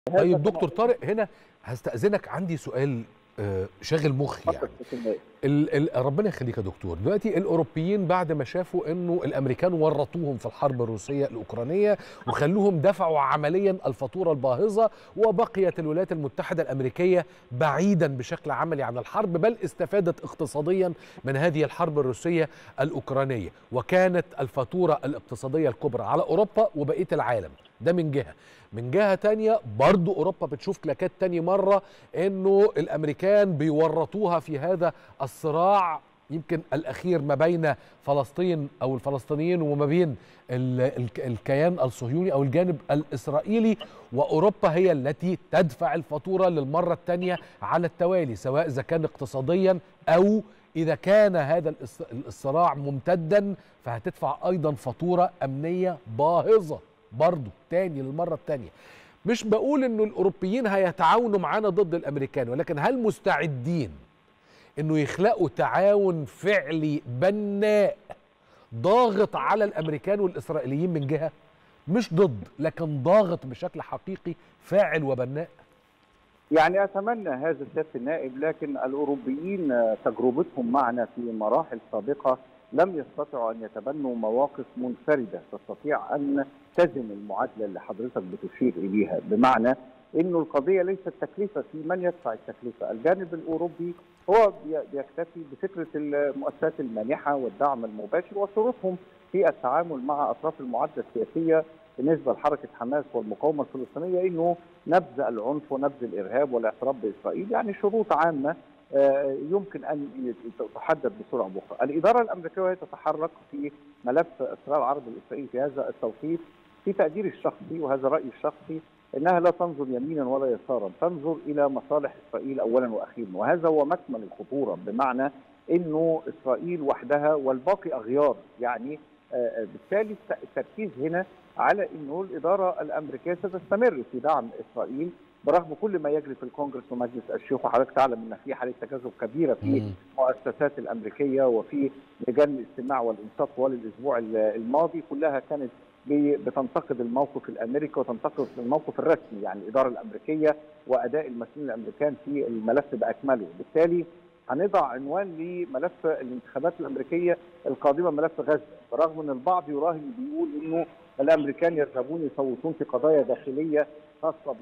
طيب دكتور طارق هنا هستأذنك عندي سؤال آه، شاغل مخي يعني ال ال ربنا يخليك يا دكتور دلوقتي الاوروبيين بعد ما شافوا انه الامريكان ورطوهم في الحرب الروسيه الاوكرانيه وخلوهم دفعوا عمليا الفاتوره الباهظه وبقيت الولايات المتحده الامريكيه بعيدا بشكل عملي عن الحرب بل استفادت اقتصاديا من هذه الحرب الروسيه الاوكرانيه وكانت الفاتوره الاقتصاديه الكبرى على اوروبا وبقيه العالم ده من جهه من جهه تانية برضو اوروبا بتشوف كلاكات تاني مره انه الامريكان بيورطوها في هذا الصراع يمكن الاخير ما بين فلسطين او الفلسطينيين وما بين الكيان الصهيوني او الجانب الاسرائيلي واوروبا هي التي تدفع الفاتوره للمره الثانيه على التوالي سواء اذا كان اقتصاديا او اذا كان هذا الصراع ممتدا فهتدفع ايضا فاتوره امنيه باهظه برضو تاني للمرة التانية مش بقول انه الاوروبيين هيتعاونوا معانا ضد الامريكان ولكن هل مستعدين انه يخلقوا تعاون فعلي بناء ضاغط على الامريكان والاسرائيليين من جهه مش ضد لكن ضاغط بشكل حقيقي فاعل وبناء يعني اتمنى هذا سياده النائب لكن الاوروبيين تجربتهم معنا في مراحل سابقه لم يستطعوا ان يتبنوا مواقف منفرده تستطيع ان تزن المعادله اللي حضرتك بتشير اليها بمعنى انه القضيه ليست تكلفه في من يدفع التكلفه، الجانب الاوروبي هو بيكتفي بفكره المؤسسات المانحه والدعم المباشر وشروطهم في التعامل مع اطراف المعادله السياسيه بالنسبه لحركه حماس والمقاومه الفلسطينيه انه نبذ العنف ونبذ الارهاب والاعتراف باسرائيل يعني شروط عامه يمكن ان تحدد بصوره او باخرى. الاداره الامريكيه وهي تتحرك في ملف اسرار العرض الاسرائيلي في هذا التوقيت في تقديري الشخصي وهذا رايي الشخصي انها لا تنظر يمينا ولا يسارا، تنظر الى مصالح اسرائيل اولا واخيرا، وهذا هو مكمن الخطوره بمعنى انه اسرائيل وحدها والباقي اغيار، يعني بالتالي التركيز هنا على انه الاداره الامريكيه ستستمر في دعم اسرائيل برغم كل ما يجري في الكونجرس ومجلس الشيوخ وحضرتك تعلم ان في حاله تجاذب كبيره في المؤسسات الامريكيه وفي لجان الاستماع والانصات طوال الاسبوع الماضي كلها كانت بتنتقد الموقف الامريكي وتنتقد الموقف الرسمي يعني الاداره الامريكيه واداء المسؤولين الامريكان في الملف باكمله، بالتالي هنضع عنوان لملف الانتخابات الامريكيه القادمه ملف غزه، برغم ان البعض يراهن بيقول انه الامريكان يذهبون يصوتون في قضايا داخليه خاصه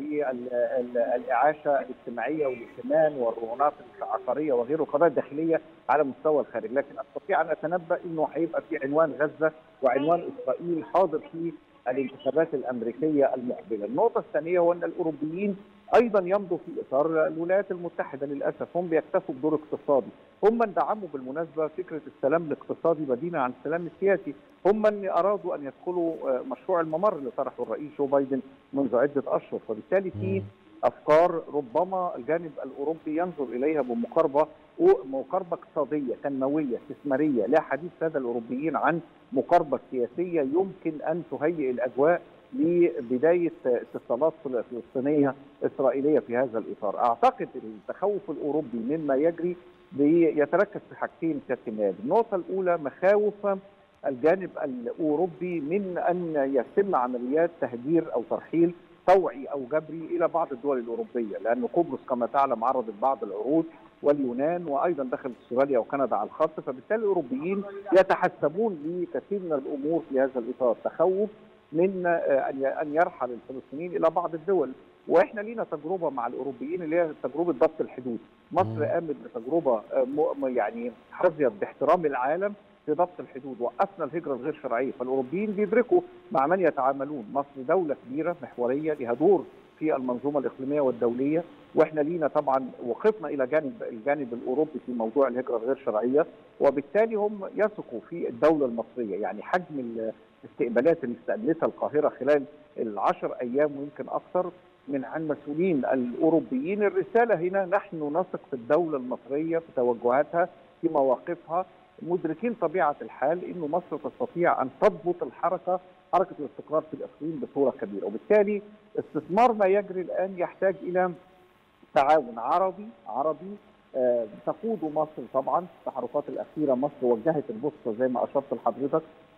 بالاعاشه الاجتماعيه والائتمان والرهونات العقاريه وغيره قضايا داخليه على مستوى الخارج، لكن استطيع ان اتنبا انه هيبقى في عنوان غزه وعنوان اسرائيل حاضر في الانتخابات الامريكيه المقبله. النقطه الثانيه هو ان الاوروبيين ايضا يمضوا في اطار الولايات المتحده للاسف هم بيكتفوا بدور اقتصادي، هم من دعموا بالمناسبه فكره السلام الاقتصادي بديلا عن السلام السياسي، هم من ارادوا ان يدخلوا مشروع الممر اللي طرحه الرئيس جو بايدن منذ عده اشهر، فبالتالي في افكار ربما الجانب الاوروبي ينظر اليها بمقاربه مقاربه اقتصاديه تنمويه استثماريه لا حديث لدى الاوروبيين عن مقاربه سياسيه يمكن ان تهيئ الاجواء لبدايه اتصالات فلسطينيه اسرائيليه في هذا الاطار، اعتقد التخوف الاوروبي مما يجري يتركز في حاجتين سياده النائب، النقطه الاولى مخاوف الجانب الاوروبي من ان يتم عمليات تهجير او ترحيل طوعي او جبري الى بعض الدول الاوروبيه، لان قبرص كما تعلم عرضت بعض العروض واليونان وايضا دخلت استراليا وكندا على الخط فبالتالي الاوروبيين يتحسبون لكثير من الامور في هذا الاطار، تخوف من ان يرحل الفلسطينيين الى بعض الدول واحنا لينا تجربه مع الاوروبيين اللي هي تجربه ضبط الحدود مصر قامت بتجربه يعني حظيت باحترام العالم في ضبط الحدود وقفنا الهجره الغير شرعيه فالاوروبيين بيدركوا مع من يتعاملون مصر دوله كبيره محوريه لها دور في المنظومه الاقليميه والدوليه واحنا لينا طبعا وقفنا الى جانب الجانب الاوروبي في موضوع الهجره الغير شرعيه وبالتالي هم يثقوا في الدوله المصريه يعني حجم الاستقبالات اللي استقبلتها القاهره خلال العشر ايام ويمكن اكثر من عن مسؤولين الاوروبيين الرساله هنا نحن نثق في الدوله المصريه في توجهاتها في مواقفها مدركين طبيعه الحال انه مصر تستطيع ان تضبط الحركه حركه الاستقرار في الاقليم بصوره كبيره وبالتالي استثمار ما يجري الان يحتاج الى تعاون عربي عربي آه تقود مصر طبعا في التحركات الاخيره مصر وجهت البوصله زي ما اشرت لحضرتك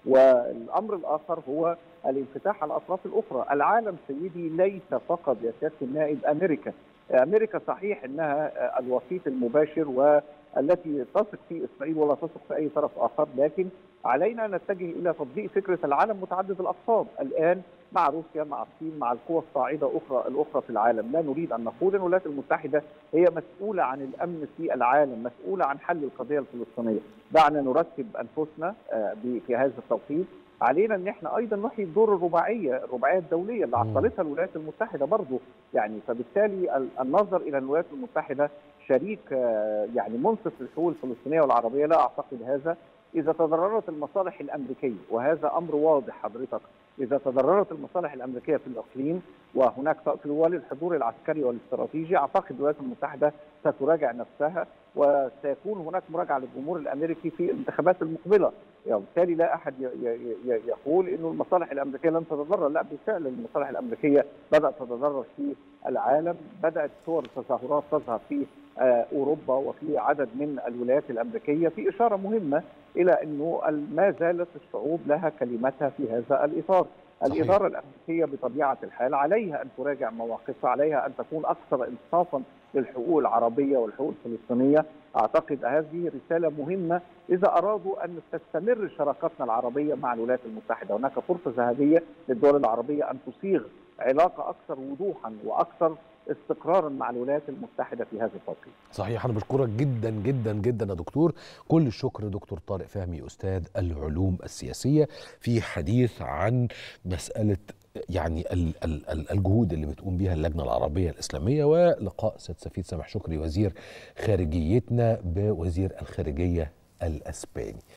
والامر الاخر هو الانفتاح على الاطراف الاخرى، العالم سيدي ليس فقط يا سياده النائب امريكا، امريكا صحيح انها الوسيط المباشر والتي تثق في اسرائيل ولا تثق في اي طرف اخر، لكن علينا ان نتجه الى تطبيق فكره العالم متعدد الاقطاب الان مع روسيا مع الصين مع القوى الصاعده اخرى الاخرى في العالم، لا نريد ان نقول ان الولايات المتحده هي مسؤوله عن الامن في العالم، مسؤوله عن حل القضيه الفلسطينيه، دعنا نرتب انفسنا في هذا التوقيت علينا ان احنا ايضا نحيي الدور الرباعيه الرباعيه الدوليه اللي عطلتها الولايات المتحده برضه يعني فبالتالي النظر الى الولايات المتحده شريك يعني منصف للحقوق الفلسطينيه والعربيه لا اعتقد هذا اذا تضررت المصالح الامريكيه وهذا امر واضح حضرتك اذا تضررت المصالح الامريكيه في الاقليم وهناك في الحضور العسكري والاستراتيجي اعتقد الولايات المتحده ستراجع نفسها وسيكون هناك مراجعه للجمهور الامريكي في الانتخابات المقبله وبالتالي لا احد يقول انه المصالح الامريكيه لن تتضرر لا بالفعل المصالح الامريكيه بدات تتضرر في العالم بدات صور تظاهرات تظهر في اوروبا وفي عدد من الولايات الامريكيه في اشاره مهمه الى انه ما زالت الشعوب لها كلمتها في هذا الاطار صحيح. الاداره الامريكيه بطبيعه الحال عليها ان تراجع مواقفها عليها ان تكون اكثر انصافا للحقوق العربيه والحقوق الفلسطينيه اعتقد هذه رساله مهمه اذا ارادوا ان تستمر شراكتنا العربيه مع الولايات المتحده هناك فرصه ذهبيه للدول العربيه ان تصيغ علاقه اكثر وضوحا واكثر استقرارا مع الولايات المتحده في هذا التوقيت. صحيح انا بشكرك جدا جدا جدا يا دكتور، كل الشكر دكتور طارق فهمي استاذ العلوم السياسيه في حديث عن مساله يعني الجهود اللي بتقوم بها اللجنه العربيه الاسلاميه ولقاء سيد سفيد سامح شكري وزير خارجيتنا بوزير الخارجيه الاسباني.